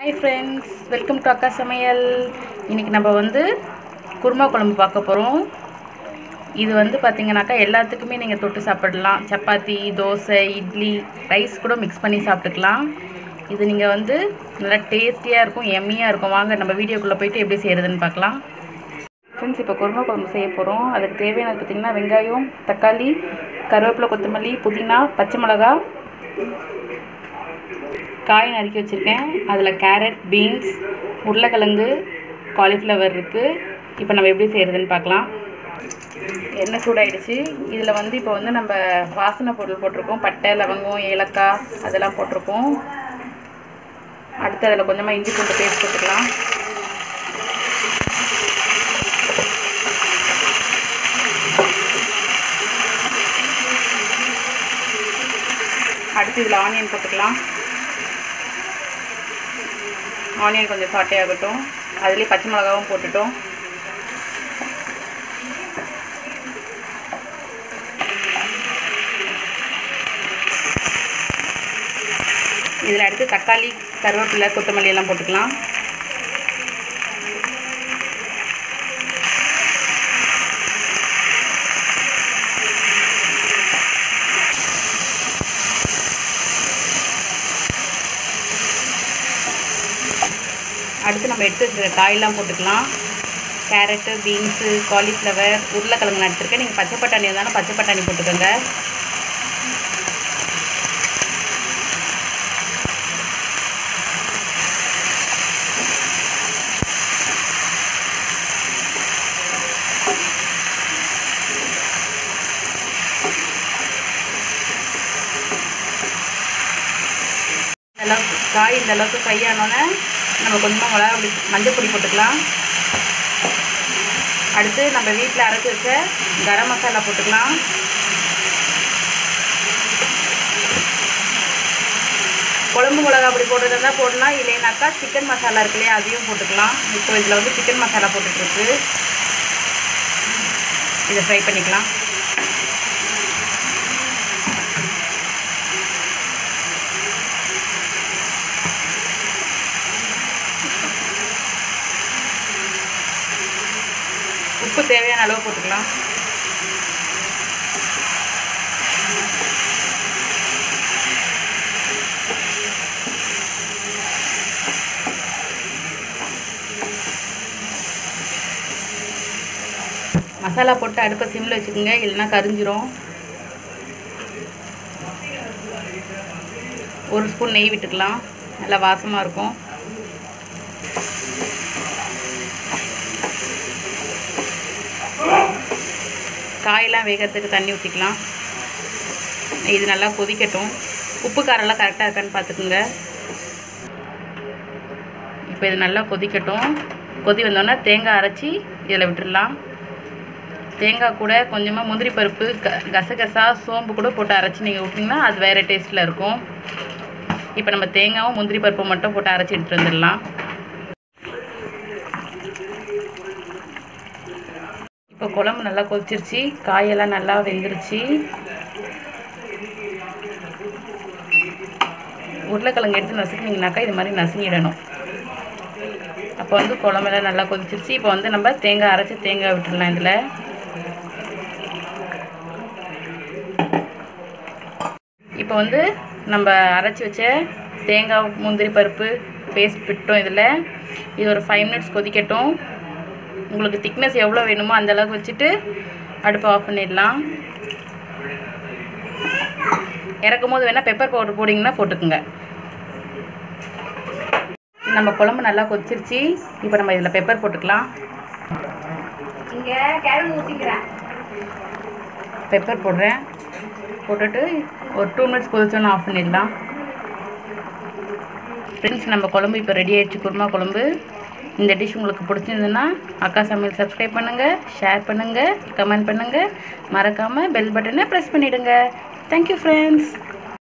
hi friends welcome to அக்கா சமையல் இன்றைக்கி நம்ம வந்து குருமா குழம்பு பார்க்க போகிறோம் இது வந்து பார்த்தீங்கன்னாக்கா எல்லாத்துக்குமே நீங்கள் தொட்டு சாப்பிடலாம் சப்பாத்தி தோசை இட்லி ரைஸ் கூட மிக்ஸ் பண்ணி சாப்பிட்டுக்கலாம் இது நீங்கள் வந்து நல்லா டேஸ்டியாக இருக்கும் எம்மியாக இருக்கும் வாங்க நம்ம வீடியோக்குள்ளே போயிட்டு எப்படி செய்கிறதுன்னு பார்க்கலாம் ஃப்ரெண்ட்ஸ் இப்போ குருமா குழம்பு செய்ய போகிறோம் அதுக்கு தேவையானது பார்த்திங்கன்னா வெங்காயம் தக்காளி கருவேப்பிலை கொத்தமல்லி புதினா பச்சை மிளகா காய் நறுக்கி வச்சுருக்கேன் அதில் கேரட் பீன்ஸ் உருளைக்கிழங்கு காலிஃப்ளவர் இருக்குது இப்போ நம்ம எப்படி செய்கிறதுன்னு பார்க்கலாம் எண்ணெய் சூடாயிடுச்சு இதில் வந்து இப்போ வந்து நம்ம வாசனை பொருள் போட்டிருக்கோம் பட்டை லவங்கம் ஏலக்காய் அதெல்லாம் போட்டிருக்கோம் அடுத்து அதில் கொஞ்சமாக இஞ்சி பூண்டு பேஸ்ட் போட்டுக்கலாம் அடுத்து இதில் ஆனியன் போட்டுக்கலாம் ஆனியன் கொஞ்சம் சாட்டே ஆகட்டும் அதுலேயே பச்சை மிளகாவும் போட்டுட்டோம் இதில் அடுத்து தக்காளி கருவேப்பிலை கொத்தமல்லி எல்லாம் போட்டுக்கலாம் அடுத்து நம்ம எடுத்து வச்சுருக்க காயெல்லாம் போட்டுக்கலாம் கேரட்டு பீன்ஸு காலிஃப்ளவர் உருளைக்கிழங்கு நான் எடுத்துருக்கேன் நீங்கள் பச்சை பட்டாணி இருந்தாலும் பச்சை பட்டாணி போட்டுக்கோங்க அளவுக்கு காய் இந்த அளவுக்கு ஃப்ரை ஆனோன்னே நம்ம கொஞ்சமாக மிளகா பொடி மஞ்சள் பொடி போட்டுக்கலாம் அடுத்து நம்ம வீட்டில் அரைச்சி வச்ச கரம் மசாலா போட்டுக்கலாம் குழம்பு மிளகா அப்படி போடுறதா போடலாம் இல்லைனாக்கா சிக்கன் மசாலா இருக்கு இல்லையா அதையும் போட்டுக்கலாம் இப்போ இதில் வந்து சிக்கன் மசாலா போட்டுட்ருக்கு இதை ஃப்ரை பண்ணிக்கலாம் உப்பு தேவையான அளவு போட்டுக்கலாம் மசாலா போட்டு அடுப்பை சிம்மில் வச்சுக்கோங்க இல்லைன்னா கரிஞ்சிரும் ஒரு ஸ்பூன் நெய் விட்டுக்கலாம் நல்லா வாசமாக இருக்கும் காயெல்லாம் வேகிறதுக்கு தண்ணி ஊற்றிக்கலாம் இது நல்லா கொதிக்கட்டும் உப்பு காரெல்லாம் கரெக்டாக இருக்கான்னு பார்த்துக்குங்க இப்போ இது நல்லா கொதிக்கட்டும் கொதி வந்தோடனே தேங்காய் அரைச்சி இதில் விட்டுடலாம் தேங்காய் கூட கொஞ்சமாக முந்திரி பருப்பு க கசகசா சோம்பு கூட போட்டு அரைச்சி நீங்கள் விட்டிங்கன்னா அது வேறு டேஸ்ட்டில் இருக்கும் இப்போ நம்ம தேங்காயும் முந்திரி பருப்பு மட்டும் போட்டு அரைச்சி எடுத்துகிட்டு வந்துடலாம் இப்போ குழம்பு நல்லா கொதிச்சிருச்சு காயெல்லாம் நல்லா வெந்துருச்சு உருளைக்கிழங்கு எடுத்து நசுக்கினீங்கனாக்கா இது மாதிரி நசுங்கிடணும் அப்போ வந்து குழம்பெல்லாம் நல்லா கொதிச்சிருச்சு இப்போ வந்து நம்ம தேங்காய் அரைச்சி தேங்காய் விட்டுடலாம் இதில் இப்போ வந்து நம்ம அரைச்சி வச்ச தேங்காய் முந்திரி பருப்பு பேஸ்ட் விட்டோம் இதில் இது ஒரு ஃபைவ் மினிட்ஸ் கொதிக்கட்டும் உங்களுக்கு திக்னஸ் எவ்வளோ வேணுமோ அந்த அளவுக்கு வச்சுட்டு அடுப்பை ஆஃப் பண்ணிடலாம் இறக்கும் போது வேணால் பெப்பர் பவுடர் போட்டிங்கன்னா போட்டுக்குங்க நம்ம குழம்பு நல்லா கொதிச்சிருச்சு இப்போ நம்ம இதில் பெப்பர் போட்டுக்கலாம் இங்கே கிழங்கு ஊற்றிக்கிறேன் பெப்பர் போடுறேன் போட்டுட்டு ஒரு டூ மினிட்ஸ் கொதிச்சோன்னு ஆஃப் பண்ணிடலாம் ஃப்ரெண்ட்ஸ் நம்ம குழம்பு இப்போ ரெடி ஆயிடுச்சு குருமா குழம்பு இந்த டிஷ் உங்களுக்கு பிடிச்சிருந்ததுன்னா அக்கா சமையல் சப்ஸ்கிரைப் பண்ணுங்கள் ஷேர் பண்ணுங்கள் கமெண்ட் பண்ணுங்கள் மறக்காமல் பெல் பட்டனை ப்ரெஸ் பண்ணிவிடுங்க தேங்க்யூ ஃப்ரெண்ட்ஸ்